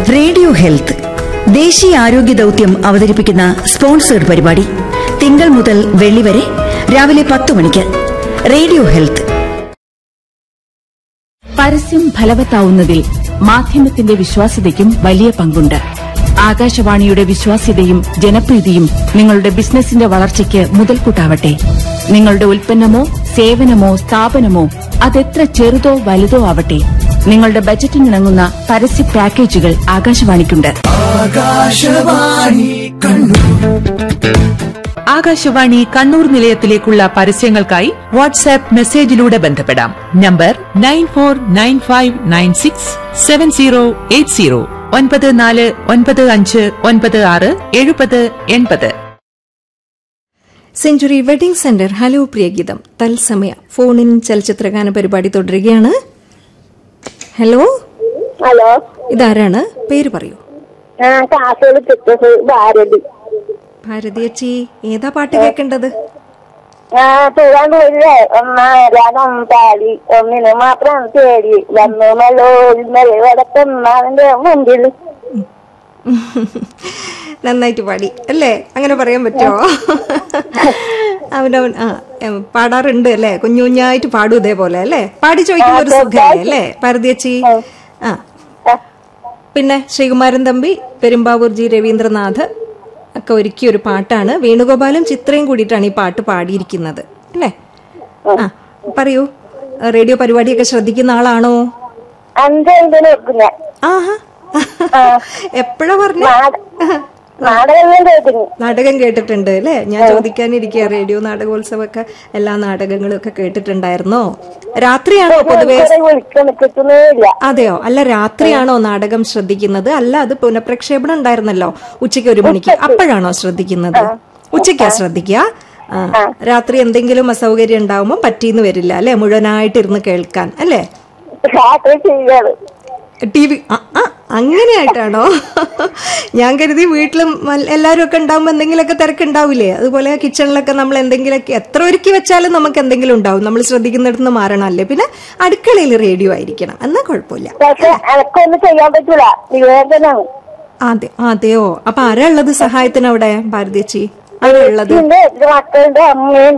radio health ദേശീയ ആരോഗ്യ ദൗത്യം അവതരിപ്പിക്കുന്ന സ്പോൺസേഡ് പരിപാടി തിങ്കൾ മുതൽ വെള്ളി വരെ രാവിലെ പത്ത് മണിക്ക് റേഡിയോ ഹെൽത്ത് പരസ്യം ഫലവത്താവുന്നതിൽ മാധ്യമത്തിന്റെ വിശ്വാസ്യതയ്ക്കും വലിയ പങ്കുണ്ട് ആകാശവാണിയുടെ വിശ്വാസ്യതയും ജനപ്രീതിയും നിങ്ങളുടെ ബിസിനസിന്റെ വളർച്ചയ്ക്ക് മുതൽക്കൂട്ടാവട്ടെ നിങ്ങളുടെ ഉൽപ്പന്നമോ സേവനമോ സ്ഥാപനമോ അതെത്ര ചെറുതോ വലുതോ ആവട്ടെ നിങ്ങളുടെ ബജറ്റിനിണങ്ങുന്ന പരസ്യ പാക്കേജുകൾ ആകാശവാണിക്കുണ്ട് ആകാശവാണി കണ്ണൂർ നിലയത്തിലേക്കുള്ള പരസ്യങ്ങൾക്കായി വാട്സാപ്പ് മെസ്സേജിലൂടെ ബന്ധപ്പെടാം number nine four nine five nine six seven zero eight zero ഒൻപത് നാല് ഒൻപത് അഞ്ച് ഒൻപത് ആറ് എഴുപത് എൺപത് സെഞ്ചുറി വെഡിംഗ് സെന്റർ ഹലോ പ്രിയഗീതം തത്സമയ ഫോണിൻ ചലച്ചിത്രഗാന പരിപാടി തുടരുകയാണ് ഹലോ ഹലോ ഇതാരാണ് പേര് പറയൂ ആ കാസർഗോഡ് ചിറ്റസ് ഭാരതി ഭാരതിയച്ചി ഏതാ പാട്ട് കേൾക്കേണ്ടത് ആ തൂവാൻ പോയില്ലേ ഒന്നാം പാടി ഒന്നിന് മാത്രം തേടി വന്നു മല്ലോ ഇന്നലെ വടക്കൊന്നാവിന്റെ മുമ്പിൽ നന്നായിട്ട് പാടി അല്ലേ അങ്ങനെ പറയാൻ പറ്റുമോ അവനവൻ ആ എം, പാടാറുണ്ട് അല്ലേ കുഞ്ഞു കുഞ്ഞായിട്ട് പാടും ഇതേപോലെ അല്ലേ പാടി ചോദിക്കുമ്പോ ഒരു സുഖമല്ലേ അല്ലേ ഭാരതിയച്ചി ആ പിന്നെ ശ്രീകുമാരൻ തമ്പി പെരുമ്പാവൂർ ജി രവീന്ദ്രനാഥ് ഒക്കെ ഒരുക്കിയ ഒരു പാട്ടാണ് വേണുഗോപാലും ചിത്രയും കൂടിയിട്ടാണ് ഈ പാട്ട് പാടിയിരിക്കുന്നത് അല്ലേ ആ പറയൂ റേഡിയോ പരിപാടിയൊക്കെ ശ്രദ്ധിക്കുന്ന ആളാണോ അഞ്ചെഴുതിന് വെക്കുന്ന ആഹാ എപ്പോഴാ പറഞ്ഞ നാടകം കേട്ടിന് നാടകം കേട്ടിട്ടുണ്ട് അല്ലേ ഞാൻ ചോദിക്കാനിരിക്കുക റേഡിയോ നാടകോത്സവമൊക്കെ എല്ലാ നാടകങ്ങളും ഒക്കെ കേട്ടിട്ടുണ്ടായിരുന്നോ രാത്രിയാണോ പൊതുവെ വിളിക്കാൻ കിട്ടുന്നേ ഇല്ല അതെയോ അല്ല രാത്രിയാണോ നാടകം ശ്രദ്ധിക്കുന്നത് അല്ല അത് പുനഃപ്രക്ഷേപണം ഉണ്ടായിരുന്നല്ലോ ഉച്ചയ്ക്ക് ഒരു മണിക്ക് അപ്പോഴാണോ ശ്രദ്ധിക്കുന്നത് ഉച്ചയ്ക്കാ ശ്രദ്ധിക്കുക ആ രാത്രി എന്തെങ്കിലും അസൗകര്യം ഉണ്ടാവുമ്പോൾ പറ്റിയെന്ന് വരില്ല അല്ലെ മുഴുവനായിട്ട് ഇരുന്ന് കേൾക്കാൻ അല്ലേ രാത്രി ചെയ്യാറ് ടി വി അങ്ങനെയായിട്ടാണോ ഞാൻ കരുതി വീട്ടിലും മൽ- എല്ലാവരും ഒക്കെ ഉണ്ടാവുമ്പോൾ എന്തെങ്കിലുമൊക്കെ തിരക്കുണ്ടാവില്ലേ അതുപോലെ കിച്ചണിലൊക്കെ നമ്മൾ എന്തെങ്കിലുമൊക്കെ എത്ര ഒരുക്കി വെച്ചാലും നമുക്ക് എന്തെങ്കിലും ഉണ്ടാവും നമ്മൾ ശ്രദ്ധിക്കുന്നിടത്ത് നിന്ന് മാറണമല്ലേ പിന്നെ അടുക്കളയിൽ റേഡിയോ ആയിരിക്കണം എന്നാ കുഴപ്പമില്ല പക്ഷെ എനക്കൊന്നും ചെയ്യാൻ പറ്റൂല നിവേദനാണ് അതെ അതെയോ അപ്പൊ ആരാ ഉള്ളത് സഹായത്തിന് അവിടെ ഭാരതേച്ചി ആരാ ഉള്ളത് എന്റെ മക്കളുടെ അമ്മയും